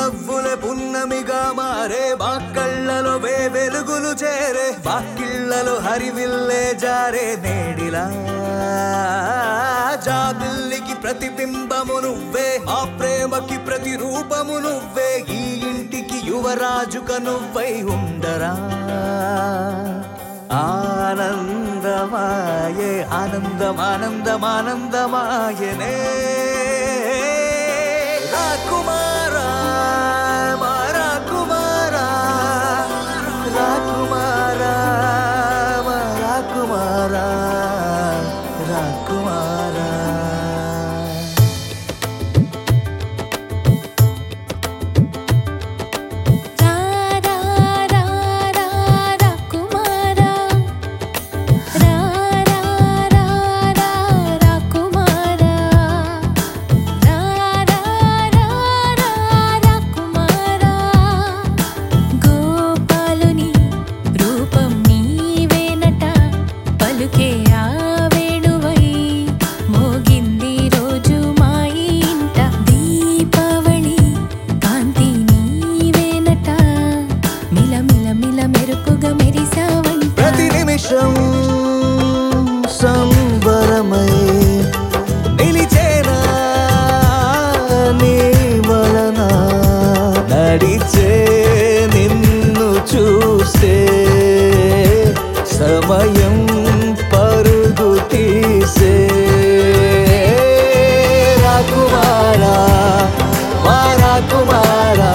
నవ్వులే పున్నమిగా మారే మా కళ్ళలో వే వెలుగులు చేరే వాకిళ్ళలో హరివిల్లే జారే నేడిలా జాబిల్లికి ప్రతిబింబము నువ్వే మా ప్రేమకి ప్రతిరూపము నువ్వే ఈ ఇంటికి యువరాజుక నువ్వై ఉండరా ఆనందమాయే ఆనందమానందమానందమాయనే రాకుమారా మా రాకుమారా రాకుమారా మా రాకుమారా రాకుమారా రా రా రా రా రాకుమారా రా రా రా రా రాకుమారా రా రా రా రా రాకుమారా గోపాలుని రూపం నీవేనట పలుకే ఆ వేణువై మోగింది రోజు మా ఇంట దీపావళి కాంతి నీవేనట మిల మిల మిల మెరుపుగా మెరిసావంట ప్రతి నిమిషం సంబరమై నిలిచేనా నీ వలన నడిచే నిన్ను చూస్తే సమయం పరుగు తీసే రాకుమారా మా రాకుమారా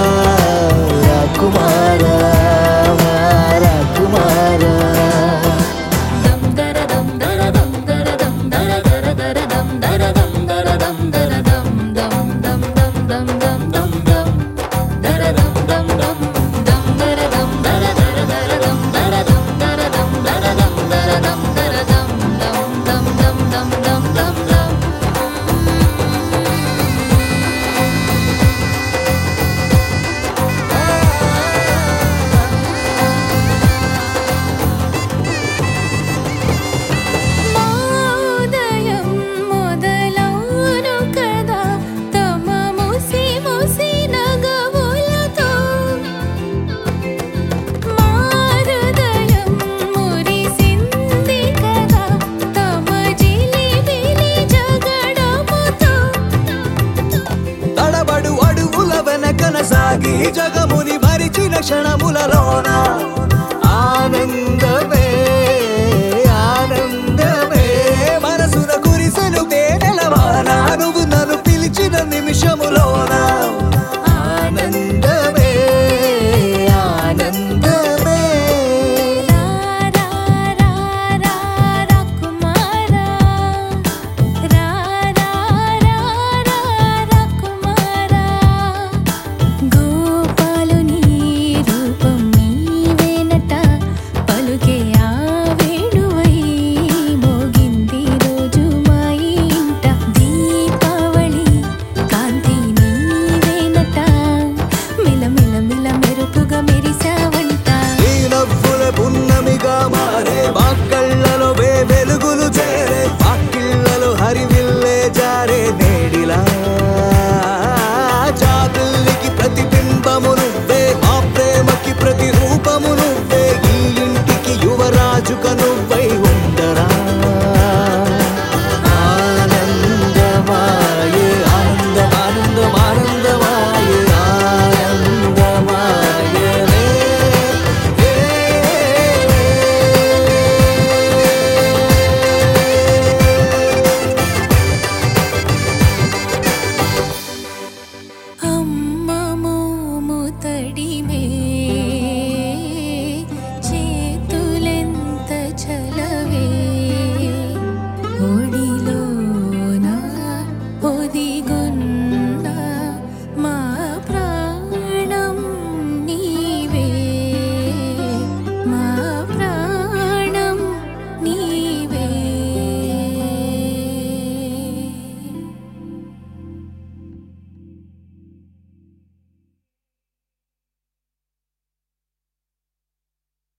రాకుమారా మా రాకుమారా దం దర దం దర దం దర దం దర దర దర దం దర దం దర దం దర దం దం దం దం దం దం దం దం దర దం దం దం దం దర దం దర దర దర దం దర దం దర దం దర దం దర దం దర దం దం దం దం దం దం దం దం మోదయం మొదలవును కదా తమ ముసి ముసి నగవులతో మారుదయం మురిసింది కదా తమ జిలిబిలి జగడముతో తడబడు అడుగుల వెనకన సాగి జగముని మరిచిన క్షణములలోన ఆనంద